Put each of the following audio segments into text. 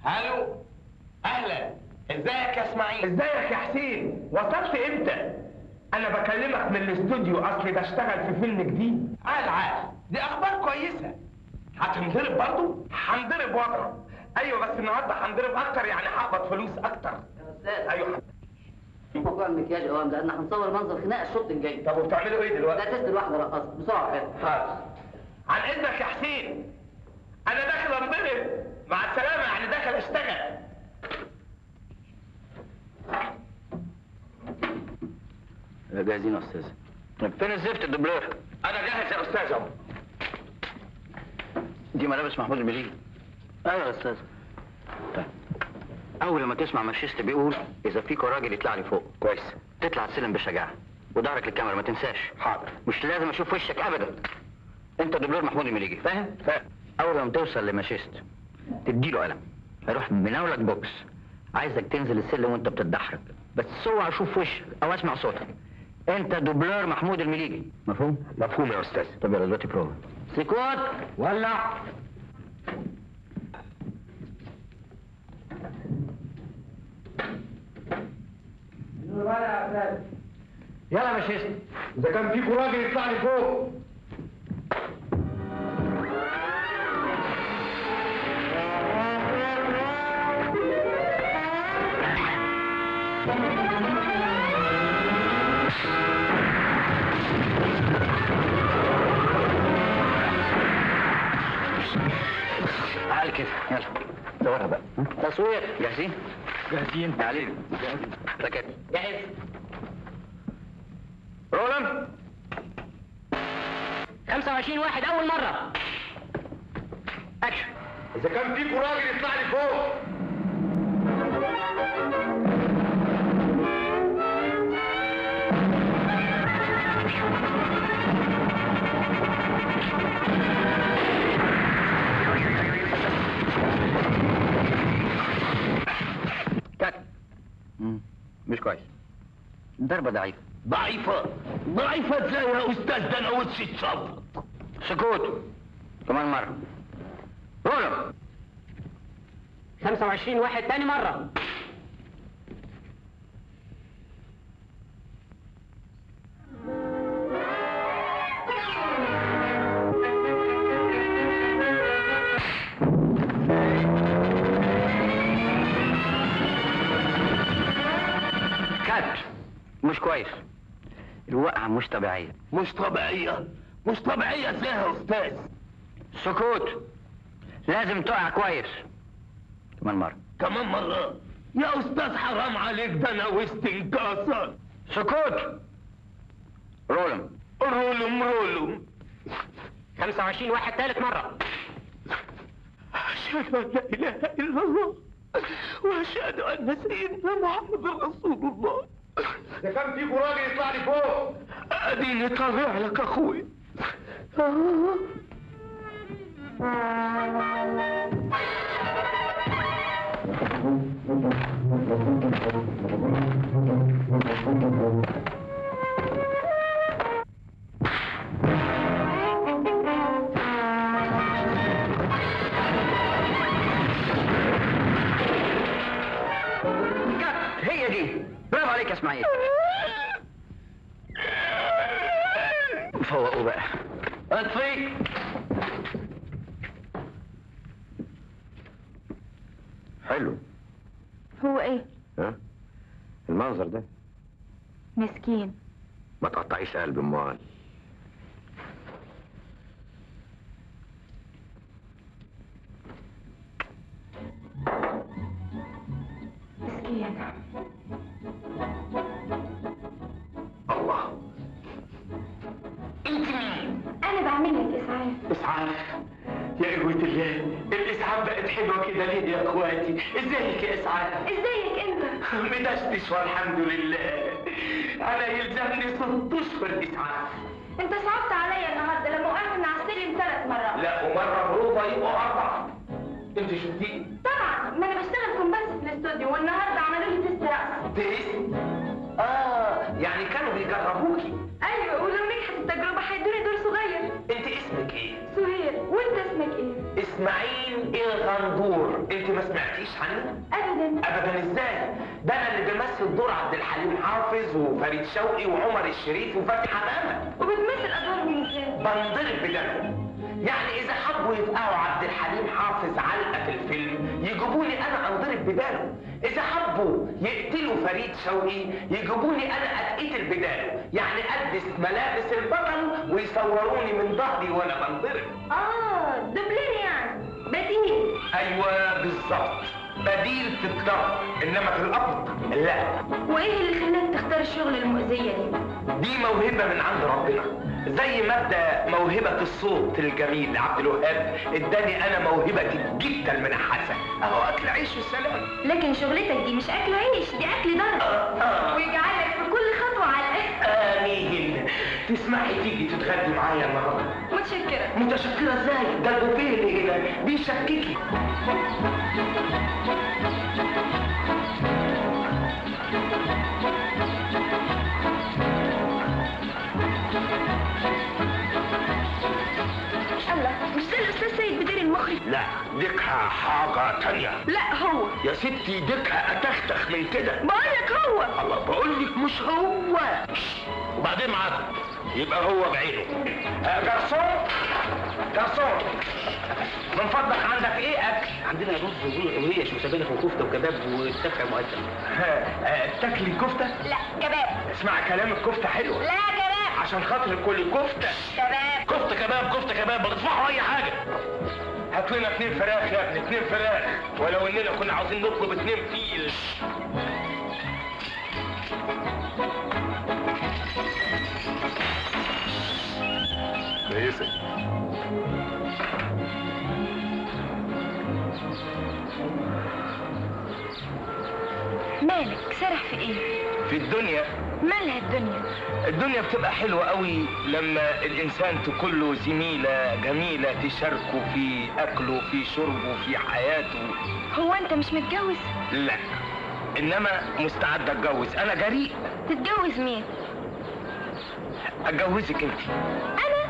الو اهلا ازيك يا اسماعيل ازيك يا حسين وصلت امتى انا بكلمك من الاستوديو اصلي بشتغل في فيلم جديد عال عال دي اخبار كويسه هتنضرب برضه هنضرب واضرب ايوه بس النهارده هنضرب اكتر يعني هقبض فلوس اكتر يا استاذ ايوه موضوع المكياج اوام لان هنصور منظر خناقه الشوط الجاي طب وبتعملوا ايه ده دلوقتي تست الواحده رقصت بسرعه كده طيب عن اذنك يا حسين انا داخل انضرب مع السلامه يعني داخل اشتغل جاهزين يا استاذ فين الزفت الدبلور انا جاهز يا استاذ اهو دي ملابس محمود المليجي ايوه يا استاذ طيب اول ما تسمع مانشيست بيقول اذا فيك راجل يطلع لي فوق كويس تطلع السلم بشجاعه وظهرك للكاميرا ما تنساش حاضر مش لازم اشوف وشك ابدا انت دبلور محمود المليجي فاهم فاهم اول ما توصل لمانشيست تديله قلم هيروح مناولك بوكس عايزك تنزل السلم وانت بتتدحرج بس اوعى اشوف وشك او اسمع صوتك انت دبلور محمود المليجي مفهوم مفهوم يا استاذ طب يلا دلوقتي بروفا سكوت ولع يلا يا مانشيست اذا كان فيكوا راجل يطلع لي فوق تعال كده يلا دورها بقى تصوير جاهزين؟ جاهزين تعالين جاهزين ركب جاهز رولم 25 واحد اول مره اكشن اذا كان فيكوا راجل يطلع لي فوق كات مم. مش كويس ضربة ضعيفة ضعيفه ضعيفه ازاي يا استاذ ده انا وشي اتشفط سكوت كمان مرة رولم 25 واحد تاني مره كات مش كويس الوقعة مش طبيعية مش طبيعيه مش طبيعيه ازاي يا استاذ سكوت لازم تقع كويس كمان مرة كمان مره يا استاذ حرام عليك ده انا وسط انكسر سكوت رولم رولم رولم 25 واحد ثالث مره أشهد أن لا إله إلا الله وأشهد أن سيدنا محمد رسول الله اذا كان فيكوا راجل يطلع لي فوق أديني طالع لك أخوي كات هي دي برافو عليك يا اسماعيل فوقوا بقى اطفي حلو هو ايه ها المنظر ده مسكين ما تقطعيش قلب امال مسكين الله أنت مين؟ انا بعمل لك اسعاف إسعاف يا قوة الله الإسعاف بقت حلوة كده ليه يا إخواتي؟ إزيك يا إسعاف؟ ازيك انت مدشتش والحمد لله أنا يلزمني ست أشهر إسعاف انت صعبت عليا النهارده لما وقعت من على السلم ثلاث مرات لا ومرة بروفة يبقوا أربعة أنت شفتيه؟ طبعا ما انا بشتغل كومباس في الاستوديو والنهارده عملوا لي تيست رقص تيست؟ آه يعني كانوا بيجربوكي ايوه ولو نجحت التجربه هيدوني دور صغير أنت اسمك إيه؟ سهير وانت اسمك ايه؟ اسماعيل الغندور انت ما سمعتيش عنه ابدا ابدا ازاي ده انا اللي بمثل دور عبد الحليم حافظ وفريد شوقي وعمر الشريف وفتحي حمامه وبتمثل ادوارهم ازاي؟ بنضرب بدمهم يعني اذا حبوا يبقوا عبد الحليم حافظ علقه في الفيلم يجيبوني انا انضرب بداله اذا حبوا يقتلوا فريد شوقي يجيبوني انا اتقتل بداله يعني البس ملابس البطل ويصوروني من ظهري وانا بنضرب اه دوبلير يعني بديل ايوه بالظبط بديل في الضرب انما في القبض لا وايه اللي خلاك تختار الشغل المؤذية دي؟ دي موهبة من عند ربنا زي ما ادى موهبة الصوت الجميل عبد الوهاب اداني انا موهبة جدا المنحسة اهو اكل عيش والسلام لكن شغلتك دي مش اكل عيش دي اكل ضرب آه. ويجعلك في كل خطوة على الاخر امين تسمحي تيجي تتغدي معايا النهارده متشكرة متشكرة ازاي ده البوفيه اللي هنا بيشككي الله مش ده الاستاذ سيد بدير المخرج لا ديكها حاجة تانية لا هو يا ستي ديكها اتختخ من كده بقولك هو الله بقول لك مش هو وبعدين معاكم يبقى هو بعينه آه، جرسون جرسون من فضلك عندك ايه اكل عندنا رز وريش وسبانخ وكفته وكباب وسفع مقدم تاكلي كفته لا كباب اسمع كلام الكفته حلوه لا كباب عشان خاطر كل كفته كباب كفته كباب كفته كباب ما تسمعوا اي حاجه هات لنا اتنين فراخ يا ابني اتنين فراخ ولو اننا كنا عاوزين نطلب اتنين فيل كويسة مالك سرح في ايه في الدنيا مالها الدنيا الدنيا بتبقى حلوة قوي لما الإنسان تكون له زميلة جميلة تشاركه في أكله في شربه في حياته هو انت مش متجوز لا إنما مستعد أتجوز أنا جريء تتجوز مين أتجوزك أنت انا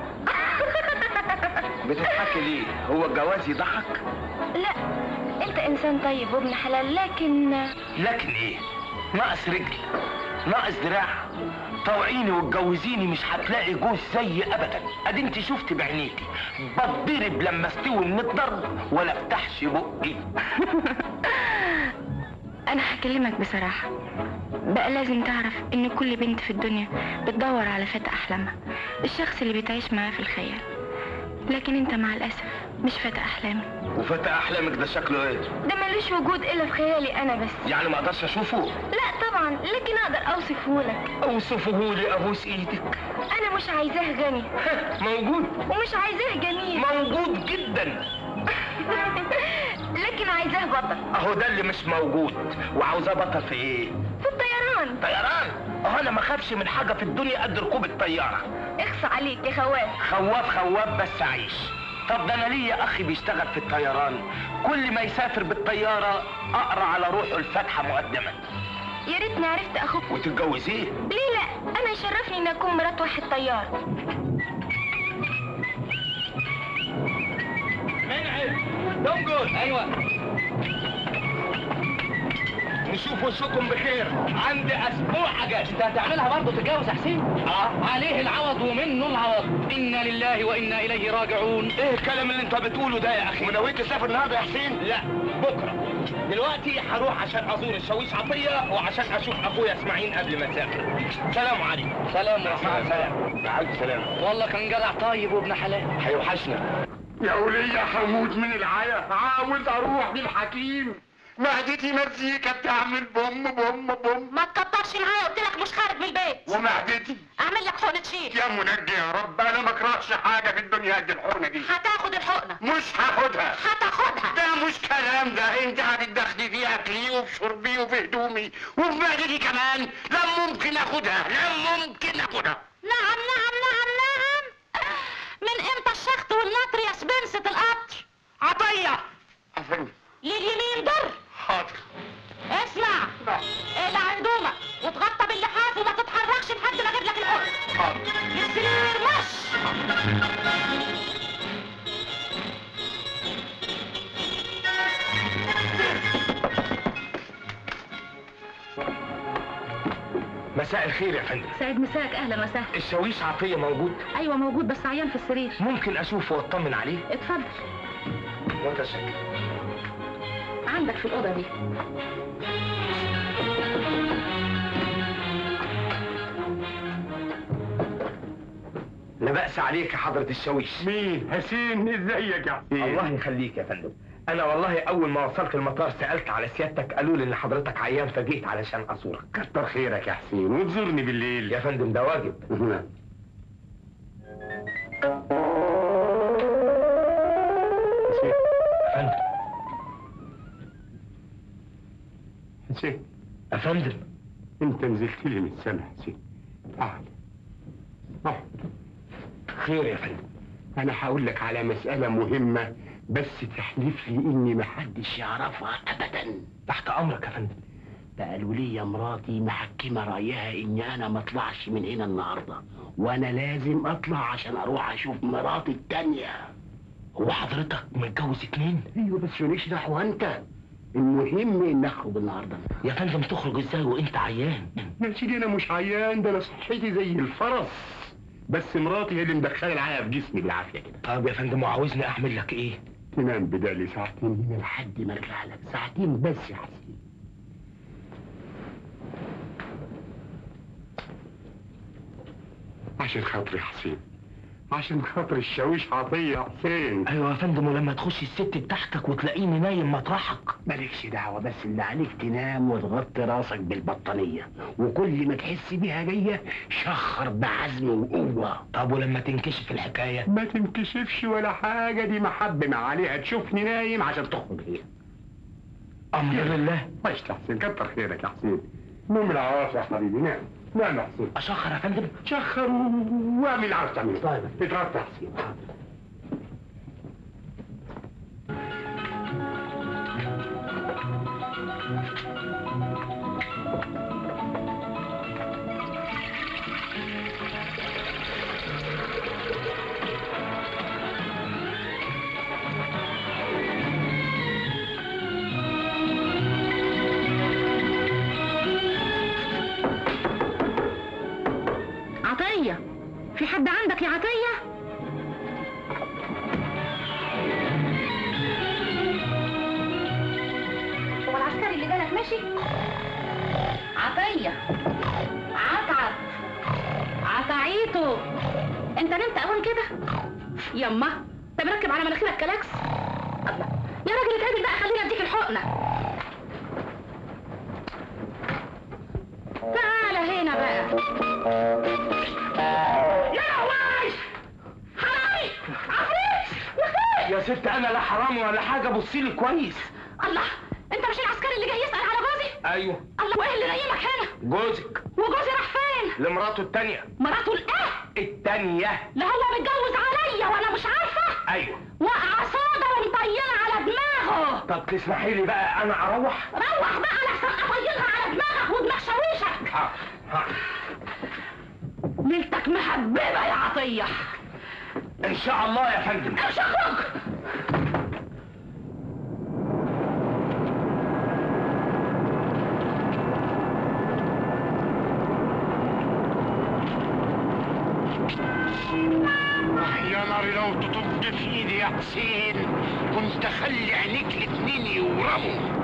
بتضحكي ليه؟ هو الجواز يضحك؟ لا انت انسان طيب وابن حلال لكن لكن إيه؟ ناقص رجل ناقص دراع طوعيني واتجوزيني مش هتلاقي جوز زي ابدا ادي انت شفت بعينيكي بتضرب لما استوي من الضرب ولا افتحش بقي انا هكلمك بصراحة بقى لازم تعرف ان كل بنت في الدنيا بتدور على فتى احلامها الشخص اللي بتعيش معاه في الخيال لكن انت مع الاسف مش فتى احلامي وفتى احلامك ده شكله ايه؟ ده ملوش وجود الا في خيالي انا بس يعني ما اقدرش اشوفه؟ لا طبعا لكن اقدر اوصفه لك اوصفه لي ابوس ايدك انا مش عايزاه غني موجود ومش عايزاه جميل موجود جدا لكن عايزاه بطل اهو ده اللي مش موجود وعاوزاه بطل في ايه؟ في الطيران طيران اهو انا ما خافش من حاجه في الدنيا قد ركوب الطياره اخص عليك يا خواف خواف خواف بس عيش طب ده انا ليا اخي بيشتغل في الطيران كل ما يسافر بالطياره اقرا على روحه الفاتحه مقدما يا ريتني عرفت اخوك وتتجوزيه ليه لا انا يشرفني ان اكون مرات واحد طيار دونجل ايوه نشوف وشكم بخير عندي اسبوع اجازه انت هتعملها برضه تتجوز يا حسين؟ اه عليه العوض ومنه العوض انا لله وانا اليه راجعون ايه الكلام اللي انت بتقوله ده يا اخي ونويت تسافر النهارده يا حسين لا بكره دلوقتي هروح عشان ازور الشاويش عطيه وعشان اشوف اخويا اسماعيل قبل ما اسافر سلام عليكم سلام مع ورحمه الله السلامه مع الف سلامه والله كان جدع طيب وابن حلال هيوحشنا يا ولية حمود من العيا عاوز اروح للحكيم معدتي مزيكا بتعمل بوم بوم بوم ما تكترش معايا قلت لك مش خارج من البيت ومعدتي اعمل لك حقنه شيل يا منجي يا رب انا ما اكرهش حاجه في الدنيا قد الحقنه دي هتاخد الحقنه مش هاخدها هتاخدها ده مش كلام ده انت هتتدخلي في اكلي وفي شربي وفي هدومي وفي معدتي كمان لا ممكن اخدها لا ممكن اخدها نعم نعم نعم نعم من امتى الشخط والنطر يا سبنسة القطر عطيه أفندم. لليمين در حاضر اسمع اقلع هدومك وتغطى باللحاف وما تتحركش لحد ما اجيب لك الحقنه حاضر للسرير مش مساء الخير يا فندم سعيد مساك اهلا وسهلا الشاويش عطيه موجود ايوه موجود بس عيان في السرير ممكن اشوفه واطمن عليه اتفضل متشكر عندك في الاوضه دي لا بأس عليك يا حضرة الشاويش مين حسين ازيك يا حسين الله يخليك يا فندم انا والله اول ما وصلت المطار سالت على سيادتك قالوا لي ان حضرتك عيان فجيت علشان ازورك كتر خيرك يا حسين وتزورني بالليل يا فندم ده واجب حسين يا فندم حسين يا فندم انت نزلت لي من السما حسين تعال اقعد خير يا فندم انا هقول لك على مسألة مهمة بس تحلف لي اني محدش يعرفها ابدا تحت امرك يا فندم قالوا لي يا مراتي محكمة رأيها إني أنا ما أطلعش من هنا النهاردة وأنا لازم أطلع عشان أروح أشوف مراتي التانية هو حضرتك متجوز اتنين أيوة بس ماليش دعوة أنت المهم إن أخرج النهاردة يا فندم تخرج ازاي وانت عيان يا سيدي انا مش عيان ده انا صحتي زي الفرس بس مراتي هي اللي مدخله العيا في جسمي بالعافيه كده طب يا فندم وعاوزني اعمل لك ايه تنام بدالي ساعتين هنا لحد ما أرجع لك ساعتين بس يا حسين عشان خاطري يا حسين عشان خاطر الشاويش عطيه يا حسين ايوه يا فندم ولما تخش الست بتاعتك وتلاقيني نايم مطرحك مالكش دعوة بس اللي عليك تنام وتغطي راسك بالبطانية وكل ما تحس بيها جاية شخر بعزم وقوة طب ولما تنكشف الحكايه ما تنكشفش ولا حاجه دي محبه مع عليها تشوفني نايم عشان تخرج هي امر لله ماشي يا حسين كتر خيرك يا حسين نوم العواصف يا حبيبي نام نام يا حسين اشخر يا فندم شخر و- واعمل اللي عاوز تعمله طيب اتغطى يا حسين عطيه في حد عندك يا عطيه هو العسكري اللي جالك ماشي عطيه عطعت عطعيته انت نمت اول كده يما انت مركب على مناخيرك كلاكس الله يا راجل اتقابل بقى خليني اديك الحقنه تعال هنا بقى يا لهوي حرامي عفريت يا ست انا لا حرام ولا حاجه بصي لي كويس الله انت مش العسكري اللي جاي يسأل على جوزي ايوه الله وايه اللي نيمك هنا جوزك وجوزي راح فين لمراته التانية مراته الايه التانية لا هو متجوز عليا وانا مش عارفه ايوه وقع صودا ومطينه على دماغه طب تسمحي لي بقى انا اروح روح بقى لحسن اطينها على دماغك ودماغ شاويشك حاضر حاضر ليلتك مهببه يا عطيه ان شاء الله يا فندم مش اخرج يا ناري لو تطب في ايدي يا حسين كنت اخلي عينيك الاتنين يورموا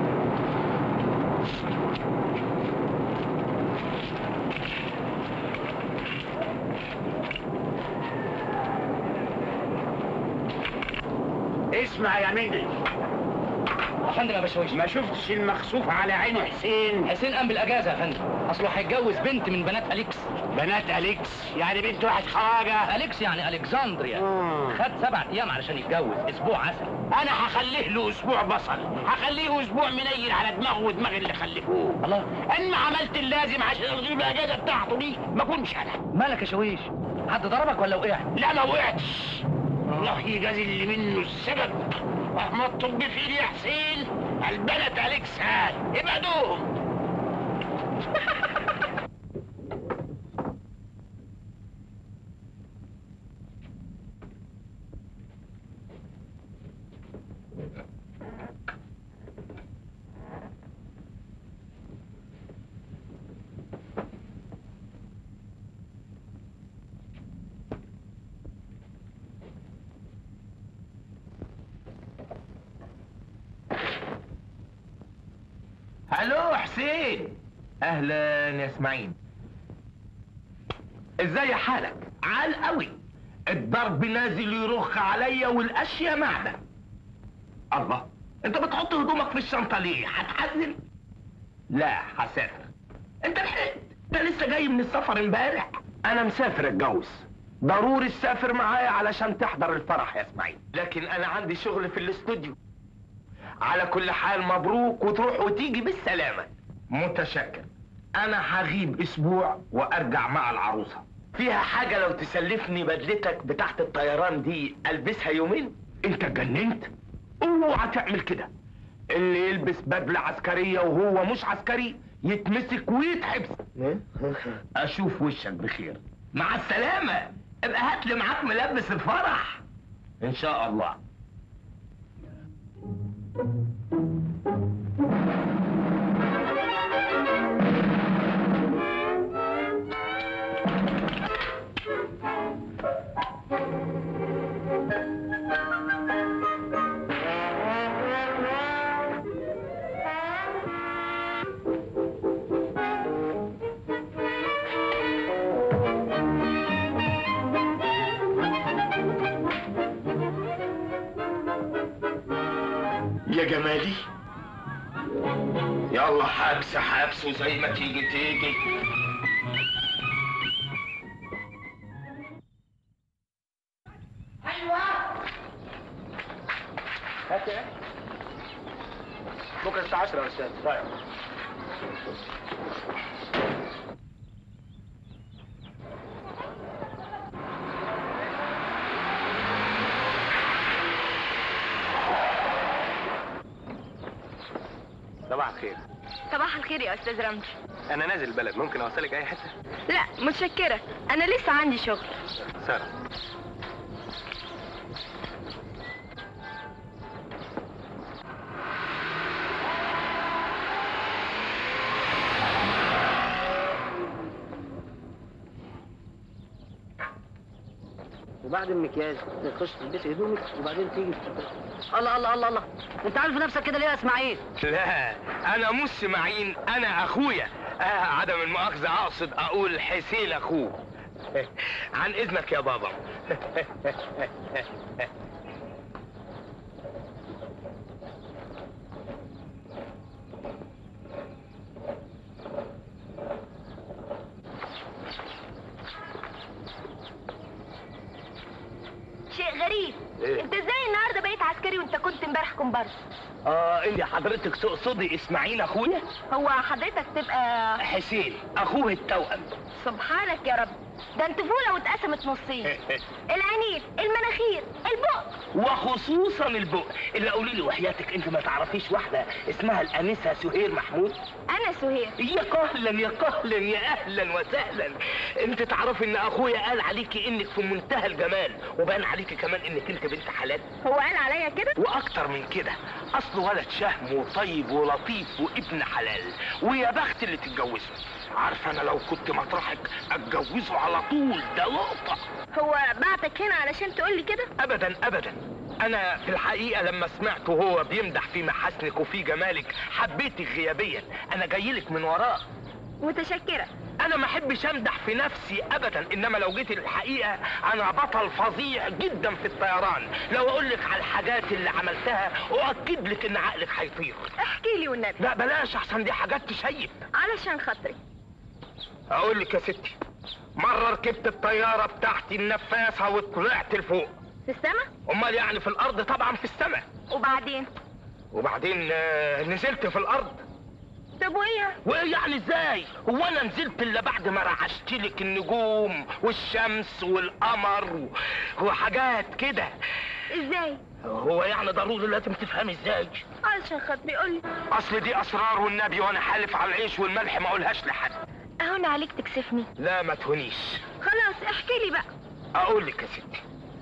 اسمع يا مندي يا فندم يا باشويش ما شفتش المخسوف على عين حسين حسين قام بالاجازه يا فندم اصله هيتجوز بنت من بنات اليكس بنات اليكس يعني بنت واحد خواجه اليكس يعني الكسندريا آه. خد سبع ايام علشان يتجوز اسبوع عسل انا هخليه له اسبوع بصل هخليه اسبوع منيل على دماغه ودماغ اللي خلفوه الله ان ما عملت اللازم عشان الغي له الاجازه بتاعته دي ما كنش انا مالك يا شويش حد ضربك ولا وقعت لا ما وقعتش الله يجازي اللي منه السبب ما الطب في ايدي يا حسين البنات اليكس هاي ابعدوهم الو حسين اهلا يا اسماعيل ازاي حالك عال قوي الضرب نازل يرخ عليا والاشياء معدن الله انت بتحط هدومك في الشنطه ليه هتحزن لا هسافر انت لحقت ده لسه جاي من السفر امبارح انا مسافر اتجوز ضروري تسافر معايا علشان تحضر الفرح يا اسماعيل لكن انا عندي شغل في الاستوديو على كل حال مبروك وتروح وتيجي بالسلامة متشكر انا هغيب اسبوع وارجع مع العروسة فيها حاجة لو تسلفني بدلتك بتاعت الطيران دي البسها يومين انت اتجننت اوعى تعمل كده اللي يلبس بدلة عسكرية وهو مش عسكري يتمسك ويتحبس اشوف وشك بخير مع السلامة ابقى هات لي معاك ملبس الفرح ان شاء الله يا جمالي يلا حبس حبس وزي ما تيجي تيجي ايوه بكره الساعه 10 يا استاذ طيب صباح الخير صباح الخير يا استاذ رمزي انا نازل البلد ممكن اوصلك اي حته لا متشكره انا لسه عندي شغل ساره وبعد المكياج تخش تلبسي هدومك وبعدين تيجي الله الله الله الله انت عارف نفسك كده ليه يا اسماعيل لا انا مش سماعين انا اخويا آه عدم المؤاخذة اقصد اقول حسين اخوه عن اذنك يا بابا شيء غريب إيه؟ انت ازاي النهارده بقيت عسكري وانت كنت امبارح كومبارس اه اللي حضرتك تقصدي اسماعيل اخويا هو حضرتك تبقى حسين اخوه التوأم سبحانك يا رب ده انت فوله واتقسمت نصين العينين المناخير البق وخصوصا البق اللي قولي لي وحياتك انت ما تعرفيش واحده اسمها الانسه سهير محمود انا سهير يا قهلا يا قهلا يا اهلا وسهلا انت تعرفي ان اخويا قال عليكي انك في منتهى الجمال وبان عليكي كمان انك انت بنت حلال هو قال عليا كده واكتر من كده اصله ولد شهم وطيب ولطيف وابن حلال ويا بخت اللي تتجوزه عارفه انا لو كنت مطرحك اتجوزه على طول ده لقطه هو بعتك هنا علشان تقول لي كده ابدا ابدا انا في الحقيقه لما سمعته هو بيمدح في محاسنك وفي جمالك حبيتك غيابيا انا جايلك من وراه متشكره انا ما احبش امدح في نفسي ابدا انما لو جيت الحقيقه انا بطل فظيع جدا في الطيران لو اقول لك على الحاجات اللي عملتها اؤكد لك ان عقلك هيطير احكي لي والنبي لا بلاش احسن دي حاجات تشيب علشان خاطري اقول لك يا ستي مره ركبت الطياره بتاعتي النفاثه وطلعت لفوق في السما امال يعني في الارض طبعا في السماء وبعدين وبعدين آه، نزلت في الارض طب وايه وايه يعني ازاي هو انا نزلت الا بعد ما رعشت لك النجوم والشمس والقمر و- وحاجات كده ازاي هو يعني ضروري لازم تفهمي ازاي علشان خاطري قول لي اصل دي اسرار والنبي وانا حالف على العيش والملح ما اقولهاش لحد اهون عليك تكسفني لا ما تهونيش خلاص احكي لي بقى اقول لك يا ستي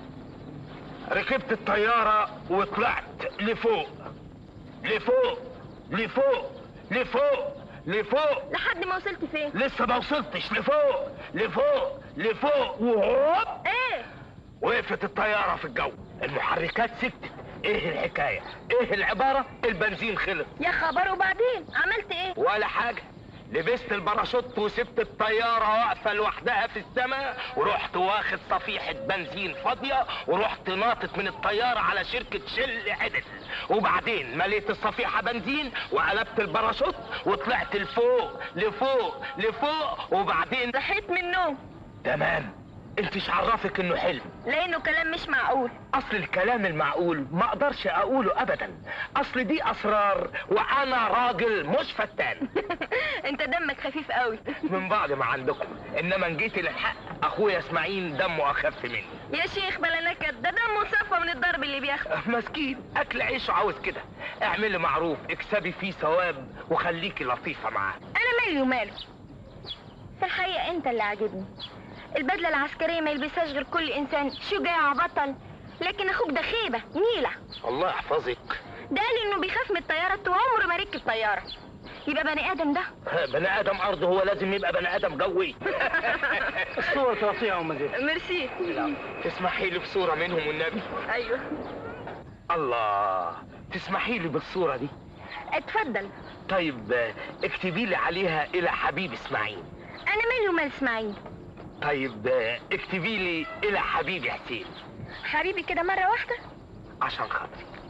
ركبت الطيارة وطلعت لفوق لفوق لفوق لفوق لفوق لحد ما وصلت فين لسه ما وصلتش لفوق لفوق لفوق وهوب ايه وقفت الطيارة في الجو المحركات سكتت ايه الحكايه ايه العباره البنزين خلص يا خبر وبعدين عملت ايه ولا حاجه لبست الباراشوت وسبت الطيارة واقفة لوحدها في السماء ورحت واخد صفيحة بنزين فاضية ورحت ناطط من الطيارة على شركة شل عدل وبعدين مليت الصفيحة بنزين وقلبت الباراشوت وطلعت لفوق لفوق لفوق وبعدين صحيت من النوم تمام انتش عرفك انه حلم لانه كلام مش معقول اصل الكلام المعقول ما اقدرش اقوله ابدا اصل دي اسرار وانا راجل مش فتان انت دمك خفيف قوي من بعد ما عندكم انما ان جيت للحق اخويا اسماعيل دمه اخف مني يا شيخ بلا نكد ده دمه صفى من الضرب اللي بياخده مسكين اكل عيشه عاوز كده اعملي معروف اكسبي فيه ثواب وخليكي لطيفه معاه انا مالي وماله في الحقيقه انت اللي عاجبني البدله العسكريه ما يلبسهاش غير كل انسان شجاع بطل لكن اخوك ده خيبه نيله الله يحفظك ده قال انه بيخاف من الطياره وعمره ما ركب طياره يبقى بني ادم ده بني ادم ارض هو لازم يبقى بني ادم جوي الصورة توصيها ام زين ميرسي تسمحي لي بصوره منهم والنبي ايوه الله تسمحي لي بالصوره دي اتفضل طيب آه، اكتبي لي عليها الى حبيب اسماعيل انا مالي ومال اسماعيل طيب آه، اكتبي لي الى حبيبي حسين حبيبي كده مره واحده عشان خاطري